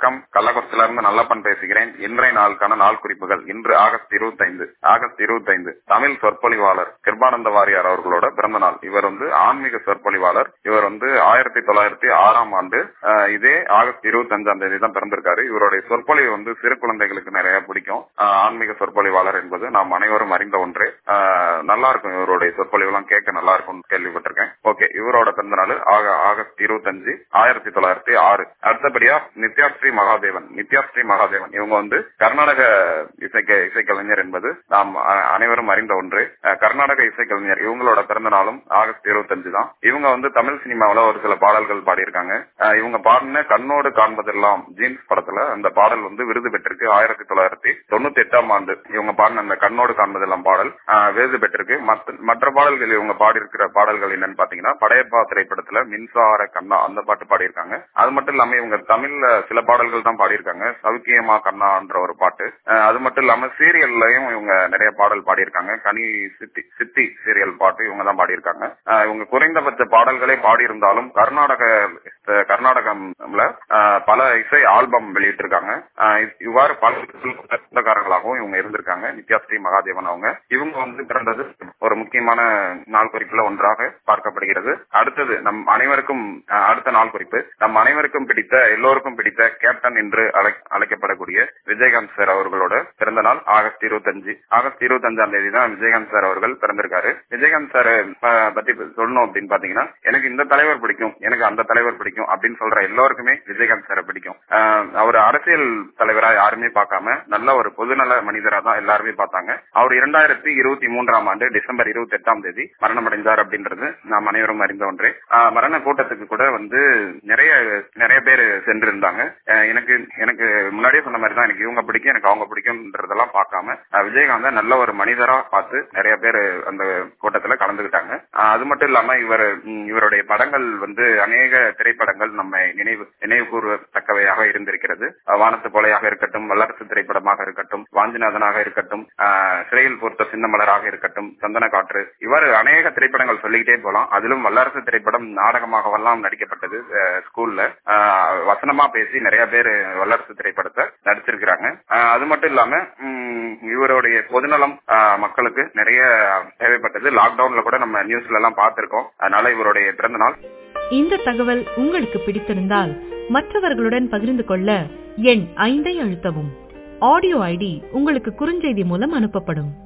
வணக்கம் கள்ளக்குறிச்சியில இருந்து நல்லப்பன் பேசுகிறேன் இன்றைய நாளுக்கான நாள் குறிப்புகள் இன்று ஆகஸ்ட் இருபத்தைந்து ஆகஸ்ட் இருபத்தைந்து தமிழ் சொற்பொழிவாளர் கிருபானந்த வாரியார் அவர்களோட பிறந்த நாள் இவர் வந்து ஆன்மீக சொற்பொழிவாளர் இவர் வந்து ஆயிரத்தி தொள்ளாயிரத்தி ஆறாம் ஆண்டு அஹ், இதே ஆகஸ்ட் இருபத்தி அஞ்சாம் தேதி தான் பிறந்திருக்காரு இவருடைய சொற்பொழிவு வந்து சிறு குழந்தைகளுக்கு நிறைய பிடிக்கும் அஹ், ஆன்மீக சொற்பொழிவாளர் என்பது நாம் அனைவரும் அறிந்த ஒன்று அஹ், நல்லா இருக்கும் இவருடைய சொற்பொழிவு எல்லாம் கேட்க நல்லா இருக்கும் கேள்விப்பட்டிருக்கேன் ஓகே இவரோட பிறந்த நாள் ஆக ஆகஸ்ட் இருபத்தஞ்சு ஆயிரத்தி தொள்ளாயிரத்தி ஆறு அடுத்தபடியா நித்யாஸ்ரீ மகாதேவன் நித்யாஸ்ரீ மகாதேவன் இவங்க வந்து கர்நாடக இசைக்க இசைக்கலைஞர் என்பது நாம் அ- அனைவரும் அறிந்த ஒன்று அஹ், கர்நாடக இசைக்கலைஞர் இவங்களோட பிறந்த நாளும் ஆகஸ்ட் இருபத்தஞ்சு தான் இவங்க வந்து தமிழ் சினிமாவுல ஒரு சில பாடல்கள் பாடியிருக்காங்க அஹ், இவங்க பாடின கண்ணோடு காண்பதெல்லாம் ஜீன்ஸ் படத்துல அந்த பாடல் வந்து விருது பெற்றிருக்கு ஆயிரத்தி தொள்ளாயிரத்தி தொண்ணூத்தி எட்டாம் ஆண்டு இவங்க பாடின அந்த கண்ணோடு காண்பதெல்லாம் பாடல் அஹ், விருது பெற்றிருக்கு மத்த- மற்ற பாடல்கள் இவங்க பாடியிருக்கிற பாடல்கள் என்னன்னு பாத்தீங்கன்னா படையப்பா திரைப்படத்துல மின்சார கண்ணா அந்த பாட்டு பாடியிருக்காங்க அது மட்டும் இல்லாம இவங்க தமிழ்ல சில பாடல்கள் தான் பாடியிருக்காங்க சவுக்கியமா கண்ணான்ற ஒரு பாட்டு அஹ், அது மட்டும் இல்லாம சீரியல்லையும் இவங்க நிறைய பாடல் பாடியிருக்காங்க கனி சித்தி சித்தி சீரியல் பாட்டு இவங்க தான் பாடியிருக்காங்க அஹ், இவங்க குறைந்தபட்ச பாடல்களே பாடியிருந்தாலும் கர்நாடக அஹ், கர்நாடகம்ல அஹ், பல இசை ஆல்பம் வெளியிட்டிருக்காங்க அஹ், இவ்- இவ்வாறு பல சொந்தக்காரங்களாகவும் இவங்க இருந்திருக்காங்க நித்யாஸ்ரீ மகாதேவன் அவங்க இவங்க வந்து பிறந்தது ஒரு முக்கியமான நாள் குறிப்புல ஒன்றாக பார்க்கப்படுகிறது அடுத்தது நம் அனைவருக்கும் அஹ், அடுத்த நாள் குறிப்பு நம் அனைவருக்கும் பிடித்த எல்லோருக்கும் பிடித்த கேப்டன் என்று அழை- அழைக்கப்படக்கூடிய விஜயகாந்த் சார் அவர்களோட பிறந்த நாள் ஆகஸ்ட் இருபத்தஞ்சு ஆகஸ்ட் இருபத்தஞ்சாம் தேதி தான் விஜயகாந்த் சார் அவர்கள் பிறந்திருக்காரு விஜயகாந்த் சார் பத்தி சொல்லணும் அப்படின்னு பாத்தீங்கன்னா எனக்கு இந்த தலைவர் பிடிக்கும் எனக்கு அந்த தலைவர் பிடிக்கும் அப்படின்னு சொல்ற எல்லாருக்குமே விஜயகாந்த் சாரை பிடிக்கும் அஹ், அவர் அரசியல் தலைவரா யாருமே பார்க்காம நல்ல ஒரு பொதுநல மனிதரா தான் எல்லாருமே பார்த்தாங்க அவர் இரண்டாயிரத்தி இருபத்தி மூன்றாம் ஆண்டு டிசம்பர் இருபத்தி எட்டாம் தேதி மரணமடைந்தார் அப்படின்றது நாம் அனைவரும் அறிந்த ஒன்றே அஹ், மரண கூட்டத்துக்கு கூட வந்து நிறைய நிறைய பேர் சென்றிருந்தாங்க அஹ், எனக்கு எனக்கு முன்னாடியே சொன்ன மாதிரி தான் எனக்கு இவங்க பிடிக்கும் எனக்கு அவங்க பிடிக்கும்ன்றதெல்லாம் பார்க்காம அஹ், விஜயகாந்த நல்ல ஒரு மனிதரா பார்த்து நிறைய பேர் அந்த கூட்டத்துல கலந்துகிட்டாங்க அஹ், அது மட்டும் இல்லாம இவர் ம், இவருடைய படங்கள் வந்து அநேக திரைப்படங்கள் நம்மை நினைவு நினைவு கூறத்தக்கவையாக இருந்திருக்கிறது அஹ், வானத்து போலையாக இருக்கட்டும் வல்லரசு திரைப்படமாக இருக்கட்டும் வாஞ்சிநாதனாக இருக்கட்டும் அஹ், சிறையில் பொறுத்த சின்னமலராக இருக்கட்டும் சந்தன காற்று இவ்வாறு அநேக திரைப்படங்கள் சொல்லிக்கிட்டே போலாம் அதிலும் வல்லரசு திரைப்படம் நாடகமாகவெல்லாம் நடிக்கப்பட்டது அஹ், ஸ்கூல்ல அஹ், வசனமா பேசி நிறைய பேர் வல்லரசு திரைப்படத்தை நடிச்சிருக்கிறாங்க அஹ், அது மட்டும் இல்லாம ம், இவருடைய பொதுநலம் அஹ், மக்களுக்கு நிறைய தேவைப்பட்டது லாக்டவுன்ல கூட நம்ம நியூஸ்ல எல்லாம் பார்த்திருக்கோம் அதனால இவருடைய பிறந்த நாள் இந்த தகவல் உங்களுக்கு பிடித்திருந்தால் மற்றவர்களுடன் பகிர்ந்து கொள்ள எண் ஐந்தை அழுத்தவும் ஆடியோ ஐடி உங்களுக்கு குறுஞ்செய்தி மூலம் அனுப்பப்படும்